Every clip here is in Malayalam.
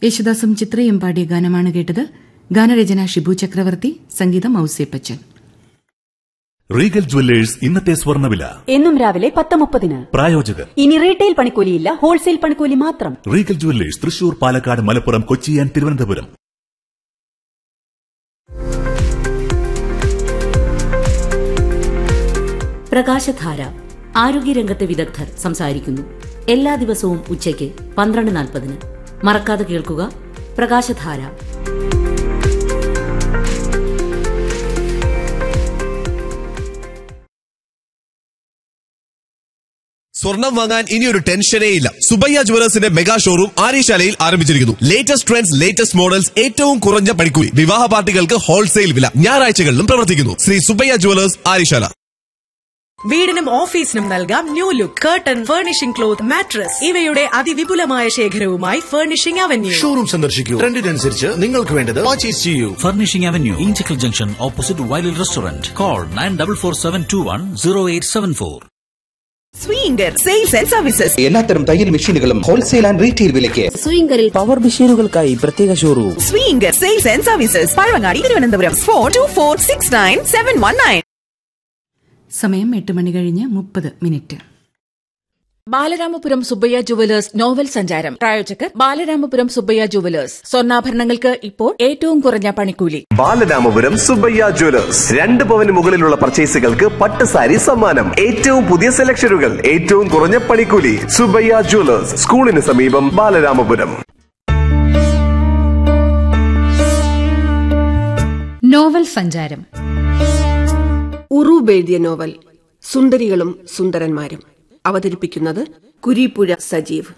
യേശുദാസും ചിത്രയും പാടിയ ഗാനമാണ് കേട്ടത് ഗാനരചന ഷിബു ചക്രവർത്തി സംഗീതം ഔസേപ്പച്ചൻ റീഗൽ ജുവല്ലേഴ്സ് ഇന്നത്തെ സ്വർണ്ണവില എന്നും രാവിലെ പത്ത് മുപ്പതിന് പ്രായോജകർ ഇനി റീറ്റെയിൽ പണിക്കൂലിയില്ല ഹോൾസെയിൽ പണിക്കൂലി മാത്രം Regal jewellers Thrissur Palakkad Malappuram Kochi and Thiruvananthapuram പ്രകാശധാര ആരോഗ്യരംഗത്തെ വിദഗ്ധർ സംസാരിക്കുന്നു എല്ലാ ദിവസവും ഉച്ചയ്ക്ക് പന്ത്രണ്ട് നാൽപ്പതിന് മറക്കാതെ കേൾക്കുക പ്രകാശധാര സ്വർണം വാങ്ങാൻ ഇനിയൊരു ടെൻഷനേ ഇല്ല സുബയ്യ ജുവലേഴ്സിന്റെ മെഗാ ഷോറൂം ആര്യശാലയിൽ ആരംഭിച്ചിരിക്കുന്നു ലേറ്റസ്റ്റ് ട്രെൻഡ്സ് ലേറ്റസ്റ്റ് മോഡൽസ് ഏറ്റവും കുറഞ്ഞ പണിക്കൂലി വിവാഹ പാർട്ടികൾക്ക് ഹോൾസെയിൽ വില ഞായറാഴ്ചകളിലും പ്രവർത്തിക്കുന്നു ശ്രീ സുബയ്യ ജുവലേഴ്സ് ആര്യശാല വീടിനും ഓഫീസിനും നൽകാം new look curtain furnishing cloth mattress ഇവയുടെ അതിവിപുലമായ ശേഖരവുമായി ഫർണിഷിംഗ് അവന്യൂ ഷോറൂം സന്ദർശിക്കൂ ട്രെൻഡിനനുസരിച്ച് നിങ്ങൾക്ക് വേണ്ടത് പർച്ചേസ് ചെയ്യൂ Furnishing Avenue, Inchicle Junction, opposite Wiley Restaurant. Call 9447210874. സ്വീങ്കർ സെയിൽസ് ആൻഡ് സർവീസസ് എല്ലാത്തരം തയ്യൽ മെഷീനുകളും ഹോൾസെയിൽ ആൻഡ് റീറ്റെയിൽ വിലയ്ക്ക് സ്വീങ്കറിൽ പവർ മെഷീനുകൾക്കായി പ്രത്യേക ഷോറൂം സ്വീങ്കർ sales and services Pazhavangadi Thiruvananthapuram four two four six nine seven one nine സമയം എട്ട് മണി കഴിഞ്ഞ് മുപ്പത് minute Balaramapuram Subbaiah jewellers novel സഞ്ചാരം പ്രായോജകർ ബാലരാമപുരം സുബ്ബയ്യ ജുവലേഴ്സ് സ്വർണ്ണാഭരണങ്ങൾക്ക് ഇപ്പോൾ ഏറ്റവും കുറഞ്ഞ പണിക്കൂലി ബാലരാമപുരം സുബയ്യ ജുവലേഴ്സ് രണ്ട് പവന് മുകളിലുള്ള പർച്ചേസുകൾക്ക് പട്ട് സാരി സമ്മാനം ഏറ്റവും പുതിയ സെലക്ഷനുകൾ ഏറ്റവും കുറഞ്ഞ പണിക്കൂലി സുബയ്യ ജുവലേഴ്സ് സ്കൂളിന് സമീപം ബാലരാമപുരം നോവൽ സഞ്ചാരം ഉറൂബ് എഴുതിയ നോവൽ സുന്ദരികളും സുന്ദരന്മാരും അവതരിപ്പിക്കുന്നത് കുരീപ്പുഴ സജീവ്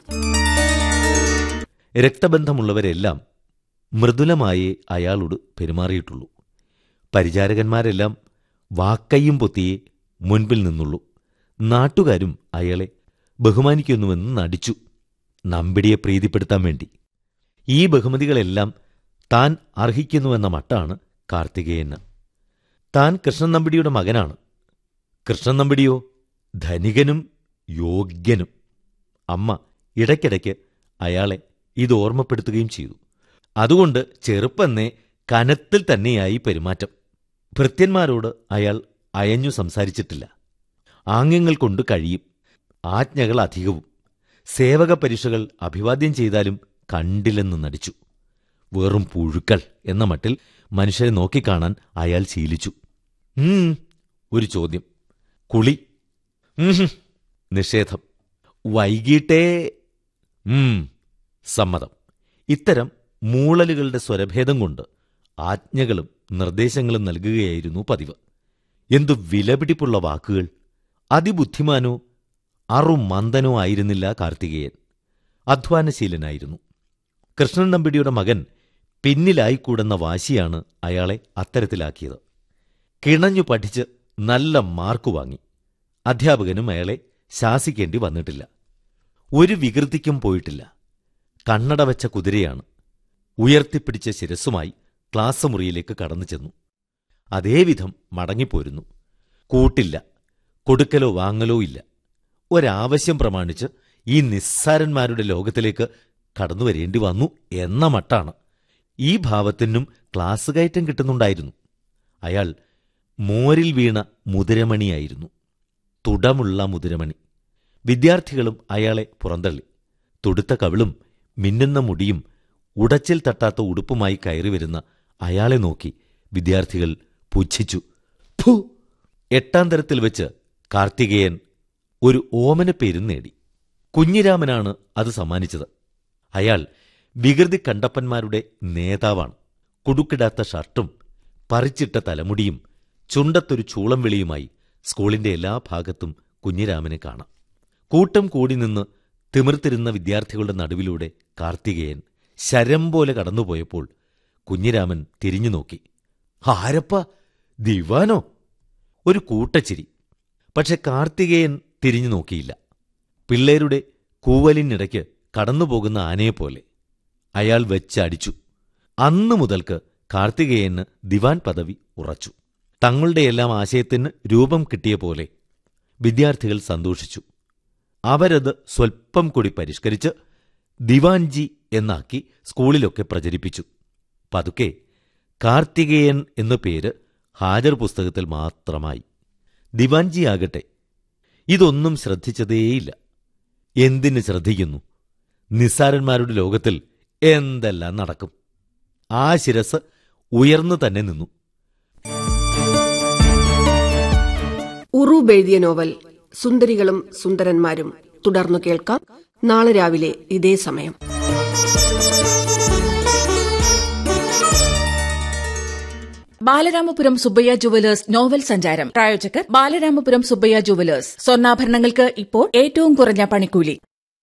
രക്തബന്ധമുള്ളവരെല്ലാം മൃദുലമായേ അയാളോട് പെരുമാറിയിട്ടുള്ളൂ പരിചാരകന്മാരെല്ലാം വാക്കയ്യും പൊത്തിയേ മുൻപിൽ നിന്നുള്ളൂ നാട്ടുകാരും അയാളെ ബഹുമാനിക്കുന്നുവെന്ന് നടിച്ചു നമ്പിടിയെ പ്രീതിപ്പെടുത്താൻ വേണ്ടി ഈ ബഹുമതികളെല്ലാം താൻ അർഹിക്കുന്നുവെന്ന മട്ടാണ് കാർത്തികേയന് താൻ കൃഷ്ണൻ നമ്പിടിയുടെ മകനാണ് കൃഷ്ണൻ നമ്പിടിയോ ധനികനും യോഗ്യനും അമ്മ ഇടയ്ക്കിടയ്ക്ക് അയാളെ ഇത് ഓർമ്മപ്പെടുത്തുകയും ചെയ്തു അതുകൊണ്ട് ചെറുപ്പന്നേ കനത്തിൽ തന്നെയായി പെരുമാറ്റം ഭൃത്യന്മാരോട് അയാൾ അയഞ്ഞു സംസാരിച്ചിട്ടില്ല ആംഗ്യങ്ങൾ കൊണ്ട് കഴിയും ആജ്ഞകൾ അധികവും സേവക പരീക്ഷകൾ അഭിവാദ്യം ചെയ്താലും കണ്ടില്ലെന്ന് നടിച്ചു വെറും പുഴുക്കൾ എന്ന മട്ടിൽ മനുഷ്യരെ നോക്കിക്കാണാൻ അയാൾ ശീലിച്ചു ഉം, ഒരു ചോദ്യം കുളി ഉം, നിഷേധം വൈകിട്ടേ ഉം, സമ്മതം ഇത്തരം മൂളലുകളുടെ സ്വരഭേദം കൊണ്ട് ആജ്ഞകളും നിർദ്ദേശങ്ങളും നൽകുകയായിരുന്നു പതിവ് എന്തു വിലപിടിപ്പുള്ള വാക്കുകൾ അതിബുദ്ധിമാനോ അറുമന്ദനോ ആയിരുന്നില്ല കാർത്തികേയൻ അധ്വാനശീലനായിരുന്നു കൃഷ്ണൻ നമ്പിടിയുടെ മകൻ പിന്നിലായിക്കൂടെന്ന വാശിയാണ് അയാളെ അത്തരത്തിലാക്കിയത് കിണഞ്ഞു പഠിച്ച് നല്ല മാർക്ക് വാങ്ങി അധ്യാപകനും അയാളെ ശാസിക്കേണ്ടി വന്നിട്ടില്ല ഒരു വികൃതിക്കും പോയിട്ടില്ല കണ്ണട വെച്ച കുതിരയാണ് ഉയർത്തിപ്പിടിച്ച ശിരസ്സുമായി ക്ലാസ് മുറിയിലേക്ക് കടന്നു ചെന്നു അതേവിധം മടങ്ങിപ്പോരുന്നു കൂട്ടില്ല കൊടുക്കലോ വാങ്ങലോ ഇല്ല ഒരാവശ്യം പ്രമാണിച്ച് ഈ നിസ്സാരന്മാരുടെ ലോകത്തിലേക്ക് കടന്നു വരേണ്ടി വന്നു എന്ന മട്ടാണ് ഈ ഭാവത്തിനും ക്ലാസ് കയറ്റം കിട്ടുന്നുണ്ടായിരുന്നു അയാൾ മോരിൽ വീണ മുതിരമണിയായിരുന്നു തുടമുള്ള മുതിരമണി വിദ്യാർത്ഥികളും അയാളെ പുറന്തള്ളി തുടുത്ത കവിളും മിന്നുന്ന മുടിയും ഉടച്ചിൽ തട്ടാത്ത ഉടുപ്പുമായി കയറി വരുന്ന അയാളെ നോക്കി വിദ്യാർത്ഥികൾ പുച്ഛിച്ചു ഫു എട്ടാം തരത്തിൽ വെച്ച് കാർത്തികേയൻ ഒരു ഓമന പേരും നേടി കുഞ്ഞിരാമനാണ് അത് സമ്മാനിച്ചത് അയാൾ വികൃതി കണ്ടപ്പന്മാരുടെ നേതാവാണ് കുടുക്കിടാത്ത ഷർട്ടും പറിച്ചിട്ട തലമുടിയും ചുണ്ടത്തൊരു ചൂളം വിളിയുമായി സ്കൂളിന്റെ എല്ലാ ഭാഗത്തും കുഞ്ഞിരാമനെ കാണാം കൂട്ടം കൂടി നിന്ന് തിമിർത്തിരുന്ന വിദ്യാർത്ഥികളുടെ നടുവിലൂടെ കാർത്തികേയൻ ശരം പോലെ കടന്നുപോയപ്പോൾ കുഞ്ഞിരാമൻ തിരിഞ്ഞു നോക്കി ആരപ്പ ദിവാനോ ഒരു കൂട്ടച്ചിരി പക്ഷെ കാർത്തികേയൻ തിരിഞ്ഞു നോക്കിയില്ല പിള്ളേരുടെ കൂവലിനിടയ്ക്ക് കടന്നുപോകുന്ന ആനയെപ്പോലെ അയാൾ വെച്ചടിച്ചു അന്നു മുതൽക്ക് കാർത്തികേയന് ദിവാൻ പദവി ഉറച്ചു തങ്ങളുടെയെല്ലാം ആശയത്തിന് രൂപം കിട്ടിയ പോലെ വിദ്യാർത്ഥികൾ സന്തോഷിച്ചു അവരത് സ്വൽപ്പം കൂടി പരിഷ്കരിച്ച് ദിവാൻജി എന്നാക്കി സ്കൂളിലൊക്കെ പ്രചരിപ്പിച്ചു പതുക്കെ കാർത്തികേയൻ എന്ന പേര് ഹാജർ പുസ്തകത്തിൽ മാത്രമായി ദിവാൻജിയാകട്ടെ ഇതൊന്നും ശ്രദ്ധിച്ചതേയില്ല എന്തിന് ശ്രദ്ധിക്കുന്നു നിസ്സാരന്മാരുടെ ലോകത്തിൽ എന്തെല്ലാം നടക്കും ആ ശിരസ് ഉയർന്നു തന്നെ നിന്നു ഉറൂബ് എഴുതിയ നോവൽ സുന്ദരികളും സുന്ദരന്മാരും തുടർന്നു കേൾക്കാം നാളെ രാവിലെ ഇതേ സമയം ബാലരാമപുരം സുബ്ബയ്യ ജുവലേഴ്സ് നോവൽ സഞ്ചാരം പ്രായോജകർ ബാലരാമപുരം സുബ്ബയ്യ ജുവലേഴ്സ് സ്വർണ്ണാഭരണങ്ങൾക്ക് ഇപ്പോൾ ഏറ്റവും കുറഞ്ഞ പണിക്കൂലി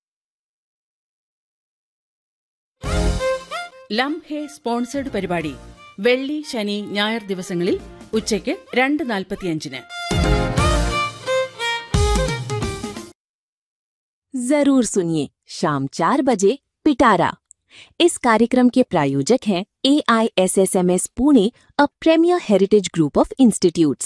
ലം ഹേ സ്പോൺസേഡ് പരിപാടി വെള്ളി ശനി ഞായർ ദിവസങ്ങളിൽ ഉച്ചയ്ക്ക് രണ്ട് നാൽപ്പത്തിയഞ്ചിന് जरूर सुनिए शाम चार बजे पिटारा इस कार्यक्रम के प्रायोजक हैं A I S S M S Pune a premier heritage group of institutes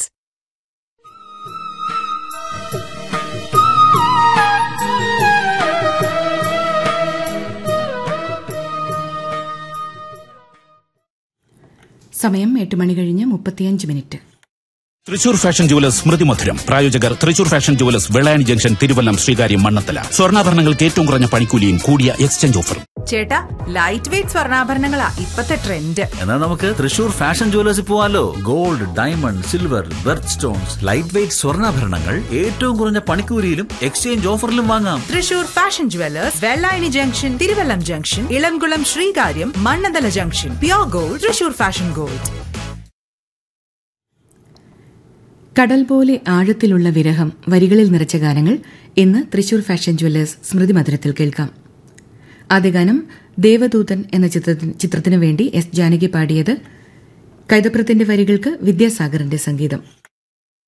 സമയം എട്ട് മണി കഴിഞ്ഞ് മുപ്പത്തിയഞ്ച് minute Thrissur fashion jewellers Smrithi Madhuram പ്രായോജകർ Thrissur fashion jewellers Vellayani junction Thiruvallam Sreekaryam Mannanthala സ്വർണ്ണാഭരണങ്ങൾക്ക് ഏറ്റവും കുറഞ്ഞ പണിക്കൂലിയും കൂടിയ എക്സ്ചേഞ്ച് ഓഫറും ചേട്ടാ ലൈറ്റ് വെയിറ്റ് സ്വർണ്ണാഭരണങ്ങളാ ഇപ്പത്തെ ട്രെൻഡ് എന്നാൽ നമുക്ക് തൃശൂർ ഫാഷൻ ജുവലേഴ്സിൽ പോവാലോ gold diamond silver birth stones light weight സ്വർണ്ണാഭരണങ്ങൾ ഏറ്റവും കുറഞ്ഞ പണിക്കൂലിയിലും എക്സ്ചേഞ്ച് ഓഫറിലും വാങ്ങാം Thrissur fashion jewellers Vellayani junction Thiruvallam junction Elamkulam Sreekaryam Mannanthala junction pure gold Thrissur fashion gold കടൽ പോലെ ആഴത്തിലുള്ള വിരഹം വരികളിൽ നിറച്ച ഗാനങ്ങൾ ഇന്ന് തൃശൂർ ഫാഷൻ ജ്വല്ലേഴ്സ് സ്മൃതി മധുരത്തിൽ കേൾക്കാം ആദ്യ ഗാനം ദേവദൂതൻ എന്ന ചിത്രത്തിന് ചിത്രത്തിനു വേണ്ടി എസ് ജാനകി പാടിയത് കൈതപ്രത്തിന്റെ വരികൾക്ക് വിദ്യാസാഗറിന്റെ സംഗീതം